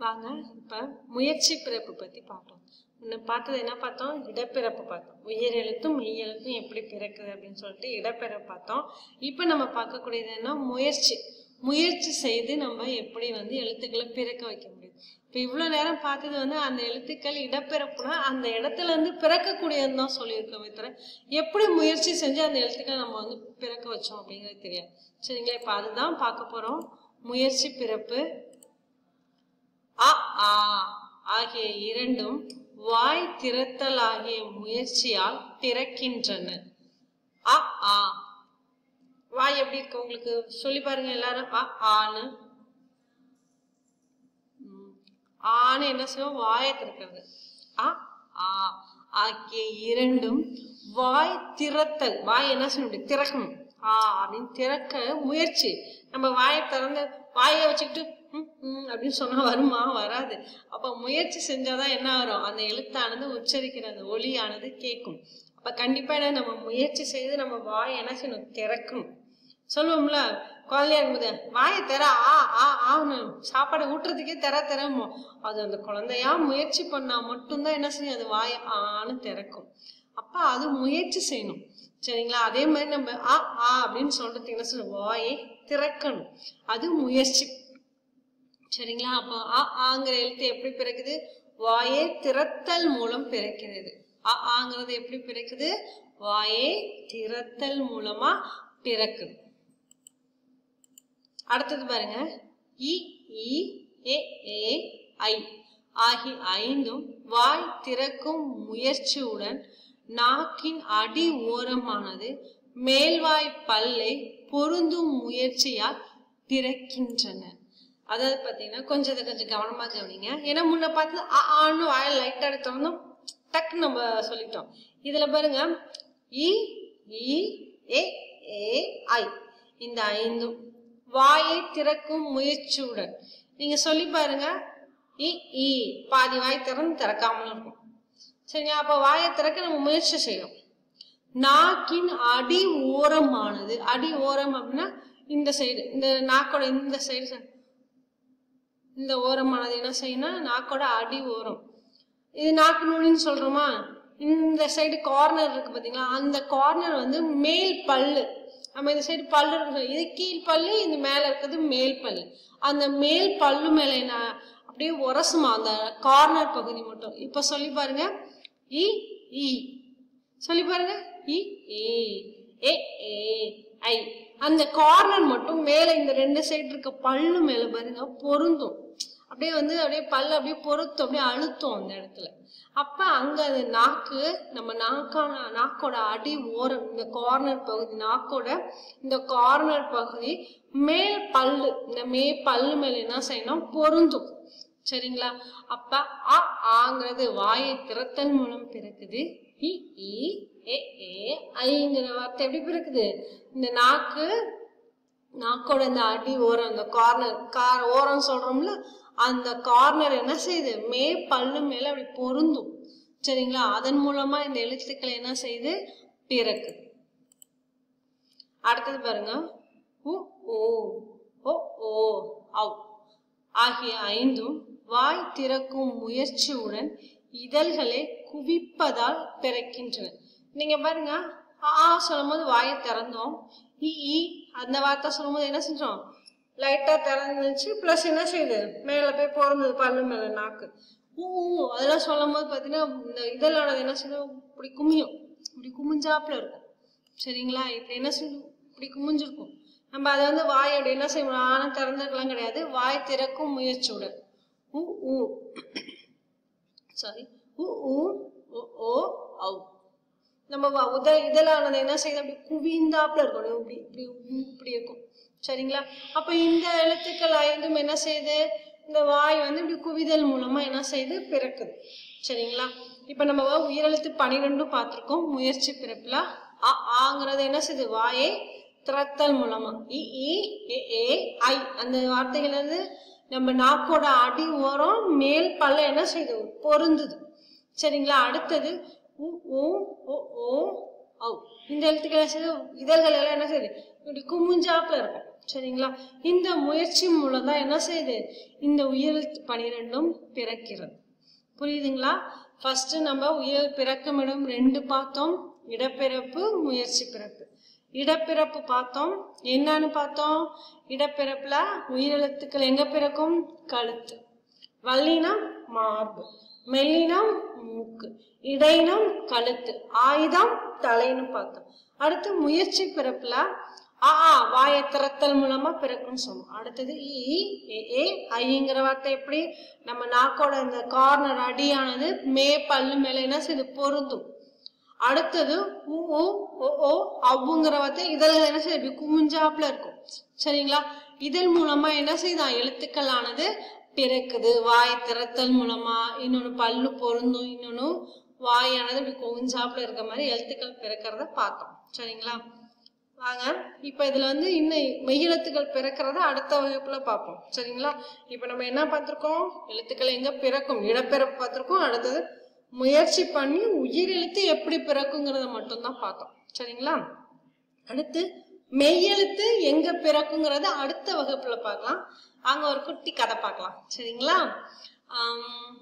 வாங்க இப்ப முயற்சி பிறப்பு பத்தி பார்த்தோம் முன்ன பார்த்தது என்ன பார்த்தோம் இடப்பிறப்பு பார்த்தோம் உயிர் எழுத்தும் மெய் எழுத்தும் எப்படி பிறக்குது அப்படின்னு சொல்லிட்டு இடப்பிறப்பு பார்த்தோம் இப்போ நம்ம பார்க்கக்கூடியது என்ன முயற்சி முயற்சி செய்து நம்ம எப்படி வந்து எழுத்துக்களை பிறக்க வைக்க முடியும் இப்போ இவ்வளோ நேரம் பார்த்தது வந்து அந்த எழுத்துக்கள் இடப்பிறப்புனா அந்த இடத்துல இருந்து பிறக்கக்கூடியதுன்னு தான் சொல்லியிருக்கோமே தவிர எப்படி முயற்சி செஞ்சு அந்த எழுத்துக்களை நம்ம வந்து பிறக்க வச்சோம் அப்படிங்கிறது தெரியாது சரிங்களா இப்போ அதுதான் பார்க்க போறோம் முயற்சி பிறப்பு அ ஆ ஆகிய இரண்டும் வாய் திறத்தல் ஆகிய முயற்சியால் பிறக்கின்றன அ ஆ வாய் எப்படி இருக்கு உங்களுக்கு சொல்லி பாருங்க எல்லாரும் அ ஆன்னு ம். ஆன்னு என்ன செய்வோம் வாயை திறக்கிறது அ ஆ ஆகிய இரண்டும் வாய் திறத்தல் வாய் என்ன செய்யணும் இப்படி திறக்கணும் ஆ அப்படின்னு திறக்க முயற்சி நம்ம வாயை திறந்து வாயை வச்சுக்கிட்டு ம், ம் அப்படின்னு சொன்னா வருமா வராது அப்ப முயற்சி செஞ்சாதான் என்ன வரும் அந்த எழுத்தானது உச்சரிக்கிற அந்த ஒலியானது கேட்கும் அப்ப கண்டிப்பா என்ன நம்ம முயற்சி செய்து நம்ம வாயை என்ன செய்யணும் திறக்கணும் சொல்லுவோம்ல குழந்தையா இருக்கும்போது வாயை திற ஆ ஆ ஆன்னு சாப்பாடு ஊட்டுறதுக்கே திற திறமோ அது அந்த குழந்தையா முயற்சி பண்ணா மட்டும்தான் என்ன செய்யும் அது வாயை ஆன்னு திறக்கும் அப்ப அது முயற்சி செய்யணும் சரிங்களா அதே மாதிரி நம்ம ஆ ஆ அப்படின்னு சொல்றதுக்கு என்ன செய்யணும் வாயை திறக்கணும் அது முயற்சி சரிங்களா அப்போ அ ஆங்கிற எழுத்து எப்படி பிறக்குது வாயை திறத்தல் மூலம் பிறக்கிறது அ ஆங்கிறது எப்படி பிறக்குது வாயை திறத்தல் மூலமா பிறக்குது அடுத்தது பாருங்க இ இ ஏ ஏ ஐ ஆகிய ஐந்தும் வாய் திறக்கும் முயற்சியுடன் நாக்கின் அடி ஓரமானது மேல்வாய் பல்லை பொருந்தும் முயற்சியால் பிறக்கின்றன அதாவது பார்த்தீங்கன்னா கொஞ்சம் இதை கொஞ்சம் கவனமா கவனிங்க ஏன்னா முன்ன பார்த்து ஆ ஆன்னு வாயில் லைட்டாக எடுத்தோம்னா டக்குன்னு நம்ம சொல்லிட்டோம் இதுல பாருங்க இ இ ஏ ஏ ஐ இந்த ஐந்தும் வாயை திறக்கும் முயற்சியுடன் நீங்க சொல்லி பாருங்க இ இ பாதி வாய் திறந்து திறக்காமலும் இருக்கும் சரிங்க அப்ப வாயை திறக்க நம்ம முயற்சி செய்யணும் நாக்கின் அடி ஓரமானது அடி ஓரம் அப்படின்னா இந்த சைடு இந்த நாக்கோட இந்த சைடு இந்த ஓரமானது என்ன செய்யணும் நாக்கோட அடி ஓரம் இது நாக்கு நுனின்னு சொல்றோமா இந்த சைடு கார்னர் இருக்கு பாத்தீங்களா அந்த கார்னர் வந்து மேல் பல்லு நம்ம இந்த சைடு பல்லு இருக்கு இது கீழ் பல்லு இந்த மேல இருக்கிறது மேல் பல்லு அந்த மேல் பல்லு மேல என்ன அப்படியே உரசுமா அந்த கார்னர் பகுதி மட்டும் இப்ப சொல்லி பாருங்க இ இ சொல்லி பாருங்க இ ஏ ஏ ஏ ஐ அந்த கார்னர் மட்டும் மேல இந்த ரெண்டு சைடு இருக்க பல்லு மேல பாருங்க பொருந்தும் அப்படியே வந்து அப்படியே பல்லு அப்படியே பொருத்தும் அப்படியே அழுத்தும் அந்த இடத்துல அப்ப அங்க அந்த நாக்கு நம்ம நாக்கான நாக்கோட அடி ஓரம் இந்த கார்னர் பகுதி நாக்கோட இந்த கார்னர் பகுதி மேல் பல்லு இந்த மே பல்லு மேல என்ன செய்யணும் பொருந்தும் சரிங்களா அப்ப அ ஆங்கிறது வாயை திறத்தல் மூலம் பிறக்குது இ இ ஏ ஏ ஐங்கிற வார்த்தை எப்படி பிறக்குது இந்த நாக்கு நாக்கோட இந்த அடி ஓரம் அந்த கார்னர் கார் ஓரம் சொல்றோம்ல அந்த கார்னர் என்ன செய்யுது மே பல்லு மேல அப்படி பொருந்தும் சரிங்களா அதன் மூலமா இந்த எழுத்துக்களை என்ன செய்யுது பிறக்குது அடுத்தது பாருங்க உ ஓ ஓ ஓ அவ் ஆகிய ஐந்தும் வாய் திறக்கும் முயற்சியுடன் இதழ்களை குவிப்பதால் பிறக்கின்றன நீங்க பாருங்க ஆ சொல்லும் போது வாயை திறந்தோம் இ இ அந்த வார்த்தை சொல்லும் போது என்ன செஞ்சோம் லைட்டா திறந்துச்சு பிளஸ் என்ன செய்யுது மேல போய் பிறந்தது பல்லு மேல நாக்கு ஊ ஊ, அதெல்லாம் சொல்லும் போது பாத்தீங்கன்னா இந்த இதழானது என்ன செய்யும் இப்படி குமியும் இப்படி குமிஞ்சாப்புல இருக்கும் சரிங்களா இப்படி என்ன செய்யும் இப்படி குமிஞ்சிருக்கும் நம்ம அதை வந்து வாய் அப்படி என்ன செய்யணும் ஆனா திறந்துக்கலாம் கிடையாது வாய் திறக்கும் முயற்சியுடன் ஊ ஊ சாரி உ உ ஓ ஓ ஔ நம்ம வ- உத இதழானது என்ன செய்யுது அப்படி குவிந்தாப்புல இருக்கணும் இப்படி இப்படி உ- இப்படி இருக்கும் சரிங்களா அப்ப இந்த எழுத்துக்கள் ஐந்தும் என்ன செய்யுது இந்த வாய் வந்து இப்படி குவிதல் மூலமா என்ன செய்யுது பிறக்குது சரிங்களா இப்ப நம்ம உயிரெழுத்து பனிரெண்டும் பார்த்திருக்கோம் முயற்சி பிறப்புல அ ஆங்கிறது என்ன செய்யுது வாயை திறத்தல் மூலமா இ இ ஏ ஏ ஐ அந்த வார்த்தைகள் வந்து நம்ம நாக்கோட அடி ஓரம் மேல் பல்ல என்ன செய்யுது பொருந்துது சரிங்களா அடுத்தது உ ஊ ஓ ஓ ஔ இந்த எழுத்துக்கள் என்ன செய்யுது இதழ்கள் எல்லாம் என்ன செய்யுது இப்படி குமிஞ்சாப்புல இருக்கும் சரிங்களா இந்த முயற்சி மூலம் தான் என்ன செய்யுது இந்த உயிரெழுத்து பனிரெண்டும் பிறக்கிறது புரியுதுங்களா ஃபர்ஸ்ட் நம்ம உயிர் பிறக்கும் இடம் ரெண்டு பார்த்தோம் இடப்பிறப்பு முயற்சி பிறப்பு இடப்பிறப்பு பார்த்தோம் என்னன்னு பார்த்தோம் இடப்பிறப்புல உயிரெழுத்துக்கள் எங்க பிறக்கும் கழுத்து வல்லினம் மார்பு மெல்லினம் மூக்கு இடையினம் கழுத்து ஆயுதம் தலைன்னு பார்த்தோம் அடுத்து முயற்சி பிறப்புல ஆ ஆ, வாயை திறத்தல் மூலமா பிறக்கும்னு சொன்னோம் அடுத்தது இ ஏ, ஏ ஐங்கிற வார்த்தை எப்படி நம்ம நாக்கோட இந்த கார்னர் அடியானது மே பல்லு மேல என்ன செய்யுது பொருந்தும் அடுத்தது உ ஓ ஓ ஓ அவ்வுங்கிற வார்த்தை இதழ் என்ன செய்யுது இப்படி குமிஞ்சாப்புல இருக்கும் சரிங்களா இதழ் மூலமா என்ன செய்யுதான் எழுத்துக்கள் ஆனது பிறக்குது வாய் திறத்தல் மூலமா இன்னொன்னு பல்லு பொருந்தும் இன்னொன்னு வாயானது இப்படி குமிஞ்சாப்புல இருக்க மாதிரி எழுத்துக்கள் பிறக்கிறத பார்த்தோம் சரிங்களா வாங்க இப்ப இதுல வந்து இன்னும் மெய்யெழுத்துக்கள் பிறக்கிறத அடுத்த வகுப்புல பார்ப்போம் சரிங்களா இப்ப நம்ம என்ன பார்த்திருக்கோம் எழுத்துக்கள் எங்க பிறக்கும் இடப்பிறப்பு பார்த்திருக்கோம் அடுத்தது முயற்சி பண்ணி உயிரெழுத்து எப்படி பிறக்குங்கிறத மட்டும்தான் பார்த்தோம் சரிங்களா அடுத்து மெய்யெழுத்து எங்க பிறக்குங்கிறத அடுத்த வகுப்புல பார்க்கலாம் அங்க ஒரு குட்டி கதை பார்க்கலாம் சரிங்களா ஆம்,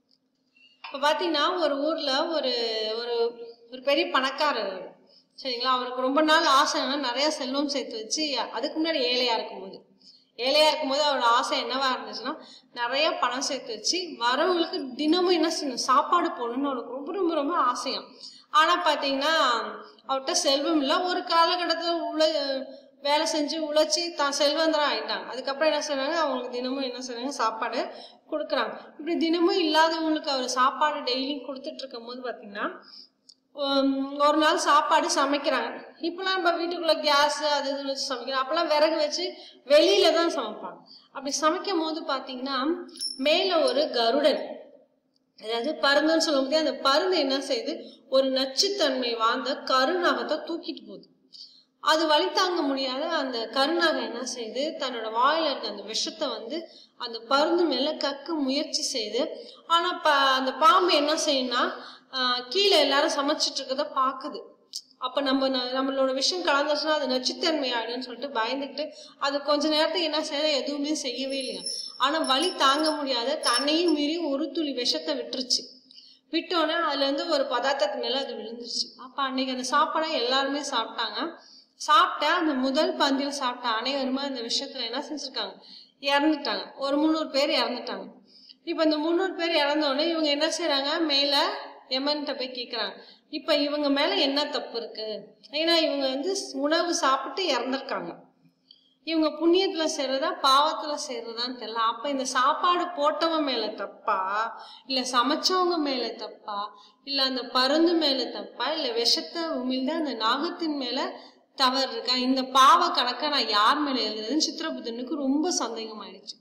இப்ப பாத்தீங்கன்னா ஒரு ஊர்ல ஒரு ஒரு ஒரு பெரிய பணக்காரர் சரிங்களா அவருக்கு ரொம்ப நாள் ஆசை என்னன்னா நிறைய செல்வம் சேர்த்து வச்சு அதுக்கு முன்னாடி ஏழையா இருக்கும்போது ஏழையா இருக்கும்போது அவரோட ஆசை என்னவா இருந்துச்சுன்னா நிறைய பணம் சேர்த்து வச்சு வரவங்களுக்கு தினமும் என்ன செய்யணும் சாப்பாடு போடணும்னு அவருக்கு ரொம்ப ரொம்ப ரொம்ப ஆசையாம் ஆனா பாத்தீங்கன்னா அவர்கிட்ட செல்வம் இல்லை ஒரு காலகட்டத்துல உழ வேலை செஞ்சு உழைச்சி தான் செல்வந்தரம் ஆயிட்டாங்க அதுக்கப்புறம் என்ன செய்றாங்க அவங்களுக்கு தினமும் என்ன செய்றாங்க சாப்பாடு கொடுக்குறாங்க இப்படி தினமும் இல்லாதவங்களுக்கு அவர் சாப்பாடு டெய்லியும் கொடுத்துட்டு இருக்கும் போது பாத்தீங்கன்னா உம், ஒரு நாள் சாப்பாடு சமைக்கிறாங்க இப்பெல்லாம் நம்ம வீட்டுக்குள்ள கேஸ் அது இது வச்சு சமைக்கிறோம் அப்பெல்லாம் விறகு வச்சு வெளியில தான் சமைப்பாங்க அப்படி சமைக்கும் போது பாத்தீங்கன்னா மேல ஒரு கருடன் அதாவது பருந்துன்னு சொல்லும் போதே அந்த பருந்து என்ன செய்யுது ஒரு நச்சுத்தன்மை வாழ்ந்த கருநாகத்தை தூக்கிட்டு போகுது அது வழி தாங்க முடியாத அந்த கருநாகம் என்ன செய்யுது தன்னோட வாயில இருக்க அந்த விஷத்தை வந்து அந்த பருந்து மேல கக்க முயற்சி செய்யுது ஆனா ப அந்த பாம்பு என்ன செய்யும்னா ஆஹ் கீழே எல்லாரும் சமைச்சிட்டு இருக்கத பாக்குது அப்ப நம்ம ந- நம்மளோட விஷயம் கலந்துச்சுன்னா அது நச்சுத்தன்மை ஆயிடும்னு சொல்லிட்டு பயந்துட்டு அது கொஞ்ச நேரத்துக்கு என்ன செய்ய எதுவுமே செய்யவே இல்லையா ஆனா வலி தாங்க முடியாத தன்னையும் மீறி ஒரு துளி விஷத்தை விட்டுருச்சு விட்டோன்னே அதுல இருந்து ஒரு பதார்த்தத்து மேல அது விழுந்துருச்சு அப்ப அன்னைக்கு அந்த சாப்பாடை எல்லாருமே சாப்பிட்டாங்க சாப்பிட்ட அந்த முதல் பந்தியில் சாப்பிட்ட அனைவருமே அந்த விஷயத்துல என்ன செஞ்சிருக்காங்க இறந்துட்டாங்க ஒரு முந்நூறு பேர் இறந்துட்டாங்க இப்ப இந்த முந்நூறு பேர் இறந்த உடனே இவங்க என்ன செய்றாங்க மேல எமன்கிட்ட போய் கேக்குறாங்க இப்ப இவங்க மேல என்ன தப்பு இருக்கு ஏன்னா இவங்க வந்து உணவு சாப்பிட்டு இறந்திருக்காங்க இவங்க புண்ணியத்துல செய்யறதா பாவத்துல செய்யறதான்னு தெரியல அப்ப இந்த சாப்பாடு போட்டவன் மேல தப்பா இல்ல சமைச்சவங்க மேல தப்பா இல்ல அந்த பருந்து மேல தப்பா இல்ல விஷத்தை உமிழ்ந்த அந்த நாகத்தின் மேல தவறு இருக்கா இந்த பாவ கணக்கை நான் யார் மேல எழுதுறதுன்னு சித்திரபுத்தனுக்கு ரொம்ப சந்தேகம் ஆயிடுச்சு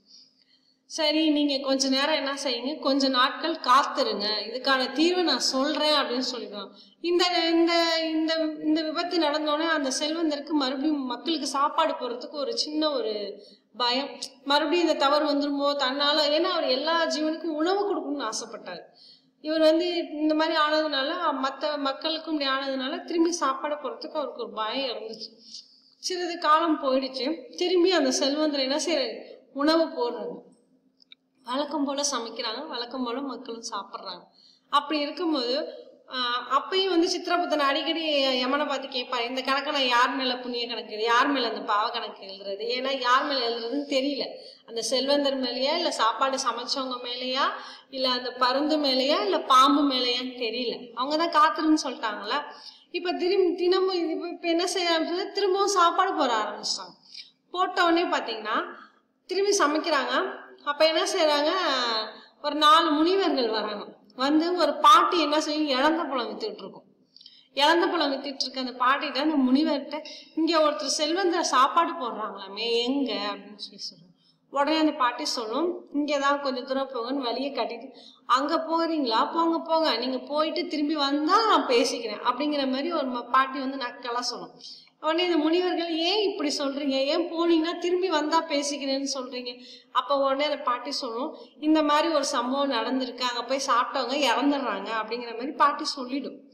சரி நீங்க கொஞ்ச நேரம் என்ன செய்யுங்க கொஞ்ச நாட்கள் காத்துருங்க இதுக்கான தீர்வை நான் சொல்றேன் அப்படின்னு சொல்லிடுவாங்க இந்த இந்த இந்த இந்த விபத்து நடந்தோடனே அந்த செல்வந்தருக்கு மறுபடியும் மக்களுக்கு சாப்பாடு போறதுக்கு ஒரு சின்ன ஒரு பயம் மறுபடியும் இந்த தவறு வந்துருமோ தன்னால ஏன்னா அவர் எல்லா ஜீவனுக்கும் உணவு கொடுக்கணும்னு ஆசைப்பட்டாரு இவர் வந்து இந்த மாதிரி ஆனதுனால மற்ற மக்களுக்கும் இப்படி ஆனதுனால திரும்பி சாப்பாடு போறதுக்கு அவருக்கு ஒரு பயம் இருந்துச்சு சிறிது காலம் போயிடுச்சு திரும்பி அந்த செல்வந்தர் என்ன செய்யறாரு உணவு போடுறாங்க வழக்கம் போல சமைக்கிறாங்க வழக்கம் போல மக்களும் சாப்பிட்றாங்க அப்படி இருக்கும்போது ஆஹ் அப்பயும் வந்து சித்திரபுத்தன் அடிக்கடி யமனை பார்த்து கேட்பாரு இந்த கணக்கை நான் யார் மேல புண்ணிய கணக்கு எழுது யார் மேல அந்த பாவ கணக்கு எழுதுறது ஏன்னா யார் மேல எழுதுறதுன்னு தெரியல அந்த செல்வந்தர் மேலயா இல்ல சாப்பாடு சமைச்சவங்க மேலயா இல்ல அந்த பருந்து மேலயா இல்ல பாம்பு மேலயான்னு தெரியல அவங்கதான் காத்துருன்னு சொல்லிட்டாங்களா இப்ப திரும்பி தினமும் இது இப்ப- இப்ப என்ன செய்ய ஆரம்பிச்சு திரும்பவும் சாப்பாடு போட ஆரம்பிச்சிட்டாங்க போட்ட உடனே பாத்தீங்கன்னா திரும்பி சமைக்கிறாங்க அப்ப என்ன செய்றாங்க ஒரு நாலு முனிவர்கள் வராங்க வந்து ஒரு பாட்டி என்ன செய்யும் இழந்த பழம் வித்துட்டு இருக்கும் இழந்த பழம் வித்துட்டு இருக்க அந்த பாட்டிட்ட அந்த முனிவர்கிட்ட இங்க ஒருத்தர் செல்வந்தர் சாப்பாடு போடுறாங்களாமே எங்க அப்படின்னு சொல்லி சொல்றாங்க உடனே அந்த பாட்டி சொல்லும் இங்கதான் கொஞ்சம் தூரம் போங்கன்னு வழியை கட்டிட்டு அங்க போறீங்களா போங்க போங்க நீங்க போயிட்டு திரும்பி வந்தா நான் பேசிக்கிறேன் அப்படிங்கிற மாதிரி ஒரு ம- பாட்டி வந்து நக்கலா சொல்லும் உடனே இந்த முனிவர்கள் ஏன் இப்படி சொல்றீங்க ஏன் போனீங்கன்னா திரும்பி வந்தா பேசிக்கிறேன்னு சொல்றீங்க அப்ப உடனே அந்த பாட்டி சொல்லும் இந்த மாதிரி ஒரு சம்பவம் நடந்திருக்கு அங்க போய் சாப்பிட்டவங்க இறந்துடுறாங்க அப்படிங்கிற மாதிரி பாட்டி சொல்லிடும்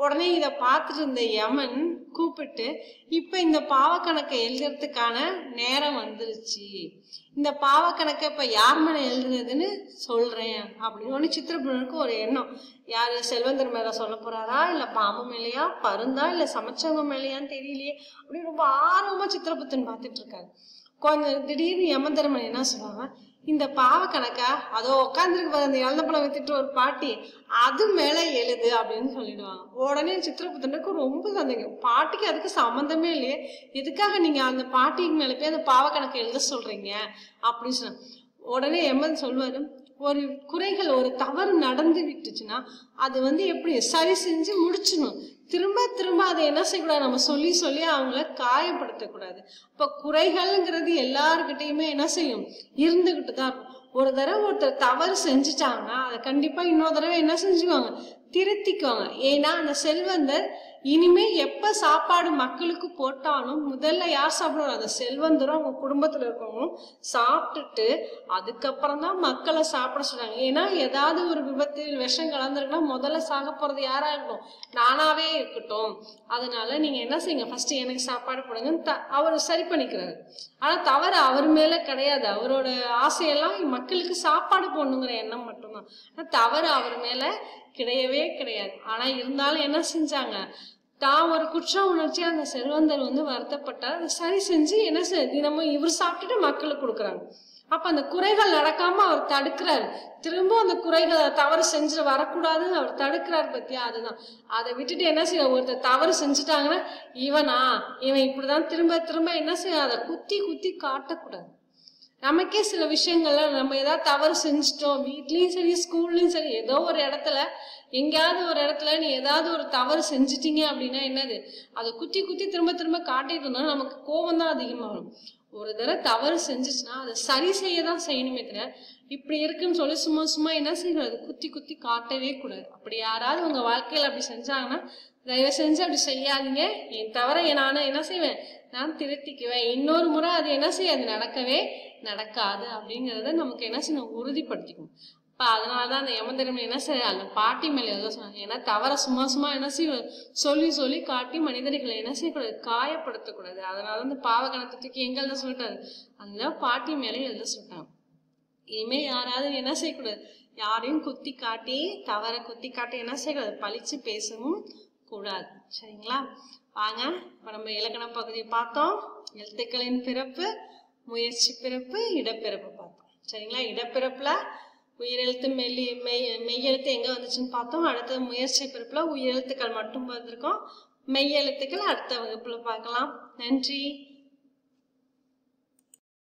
உடனே இதை பார்த்துட்டு இருந்த யமன் கூப்பிட்டு இப்ப இந்த பாவக்கணக்கை எழுதுறதுக்கான நேரம் வந்துருச்சு இந்த பாவக்கணக்கை இப்ப யார் மேல எழுதுறதுன்னு சொல்றேன் அப்படின்னு ஒண்ணு சித்திரபுரனுக்கு ஒரு எண்ணம் யாரு செல்வந்தர் மேல சொல்ல போறாரா இல்ல பாம்பு மேலயா பருந்தா இல்ல சமைச்சவங்க மேலயான்னு தெரியலையே அப்படின்னு ரொம்ப ஆர்வமா சித்திரபுத்தன் பார்த்துட்டு இருக்காரு கொஞ்சம் திடீர்னு யமதர்மன் என்ன சொல்லுவாங்க இந்த பாவ கணக்கா அதோ உட்காந்துருக்கு பாரு அந்த இழந்த பழம் வித்துட்டு ஒரு பாட்டி அது மேல எழுது அப்படின்னு சொல்லிடுவாங்க உடனே சித்திரபுத்தனுக்கு ரொம்ப சந்தேகம் பாட்டிக்கு அதுக்கு சம்மந்தமே இல்லையே எதுக்காக நீங்க அந்த பாட்டிக்கு மேல போய் அந்த பாவ கணக்கு எழுத சொல்றீங்க அப்படின்னு சொன்ன உடனே எம்மன் சொல்வாரு ஒரு குறைகள் ஒரு தவறு நடந்து விட்டுச்சுன்னா அது வந்து எப்படி சரி செஞ்சு முடிச்சிடணும் திரும்ப திரும்ப அதை என்ன செய்யக்கூடாது நம்ம சொல்லி சொல்லி அவங்கள காயப்படுத்தக்கூடாது இப்ப குறைகள்ங்கிறது எல்லாருக்கிட்டையுமே என்ன செய்யும் இருந்துகிட்டு தான் இருக்கும் ஒரு தடவை ஒருத்தர் தவறு செஞ்சுட்டாங்கன்னா அதை கண்டிப்பா இன்னொரு தடவை என்ன செஞ்சுக்குவாங்க திருத்திக்குவாங்க ஏன்னா அந்த செல்வந்தர் இனிமே எப்ப சாப்பாடு மக்களுக்கு போட்டாலும் முதல்ல யார் சாப்பிடுவாங்க அந்த செல்வந்தரும் அவங்க குடும்பத்துல இருக்கவங்களும் சாப்பிட்டுட்டு அதுக்கப்புறம் தான் மக்களை சாப்பிட சொல்றாங்க ஏன்னா ஏதாவது ஒரு விபத்து விஷம் கலந்துருக்குன்னா முதல்ல சாக போறது யாரா இருக்கட்டும் நானாவே இருக்கட்டும் அதனால நீங்க என்ன செய்யுங்க ஃபர்ஸ்ட் எனக்கு சாப்பாடு போடுங்கன்னு த- அவர் சரி பண்ணிக்கிறாரு ஆனா தவறு அவர் மேல கிடையாது அவரோட ஆசையெல்லாம் மக்களுக்கு சாப்பாடு போடணுங்கிற எண்ணம் மட்டும்தான் ஆனா தவறு அவர் மேல கிடையவே கிடையாது ஆனா இருந்தாலும் என்ன செஞ்சாங்க தான் ஒரு குற்ற உணர்ச்சி அந்த செல்வந்தர் வந்து வருத்தப்பட்டார் அதை சரி செஞ்சு என்ன செய் தினமும் இவர் சாப்பிட்டுட்டு மக்களுக்கு கொடுக்குறாங்க அப்ப அந்த குறைகள் நடக்காம அவர் தடுக்கிறாரு திரும்ப அந்த குறைகளை தவறு செஞ்சு வரக்கூடாதுன்னு அவர் தடுக்கிறாரு பத்தியா அதுதான் அதை விட்டுட்டு என்ன செய்ய ஒருத்தர் தவறு செஞ்சுட்டாங்கன்னா இவனா இவன் இப்படிதான் திரும்ப திரும்ப என்ன செய்ய அதை குத்தி குத்தி காட்டக்கூடாது நமக்கே சில விஷயங்கள்ல நம்ம ஏதாவது தவறு செஞ்சுட்டோம் வீட்லயும் சரி ஸ்கூல்லயும் சரி ஏதோ ஒரு இடத்துல எங்கேயாவது ஒரு இடத்துல நீ ஏதாவது ஒரு தவறு செஞ்சுட்டீங்க அப்படின்னா என்னது அதை குத்தி குத்தி திரும்ப திரும்ப காட்டிட்டு இருந்தா நமக்கு கோபம் தான் அதிகமாகும் ஒரு தடவை தவறு செஞ்சுச்சுன்னா அதை சரி செய்ய தான் செய்யணுமே தவிர இப்படி இருக்குன்னு சொல்லி சும்மா சும்மா என்ன செய்யணும் அது குத்தி குத்தி காட்டவே கூடாது அப்படி யாராவது உங்க வாழ்க்கையில அப்படி செஞ்சாங்கன்னா தயவு செஞ்சு அப்படி செய்யாதீங்க என் தவிர நானும் என்ன செய்வேன் நான் திருத்திக்குவேன் இன்னொரு முறை அது என்ன செய்ய அது நடக்கவே நடக்காது அப்படிங்கறத நமக்கு என்ன செய்யணும் உறுதிப்படுத்திக்கணும் அப்ப அதனாலதான் அந்த யமதர்மன் என்ன செய்யறாங்க பாட்டி மேல ஏதோ சொன்னாங்க ஏன்னா தவற சும்மா சும்மா என்ன செய்ய சொல்லி சொல்லி காட்டி மனிதர்களை என்ன செய்யக்கூடாது காயப்படுத்தக்கூடாது அதனால அந்த பாவகணத்தை தூக்கி எங்க எழுத சொல்லிட்டாரு அந்த பாட்டி மேலே எழுத சொல்லிட்டாங்க இனிமே யாராவது என்ன செய்யக்கூடாது யாரையும் குத்தி காட்டி தவற குத்தி காட்டி என்ன செய்யக்கூடாது பழிச்சு பேசவும் கூடாது சரிங்களா வாங்க இப்ப நம்ம இலக்கண பகுதியை பார்த்தோம் எழுத்துக்களின் பிறப்பு முயற்சி பிறப்பு இடப்பிறப்பு பார்த்தோம் சரிங்களா இடப்பிறப்புல உயிரெழுத்து மெல்லி மெய் மெய்யெழுத்து எங்க வந்துச்சுன்னு பார்த்தோம் அடுத்தது முயற்சி பிறப்புல உயிரெழுத்துக்கள் மட்டும் பார்த்துருக்கோம் மெய்யெழுத்துக்கள் அடுத்த வகுப்புல பார்க்கலாம் நன்றி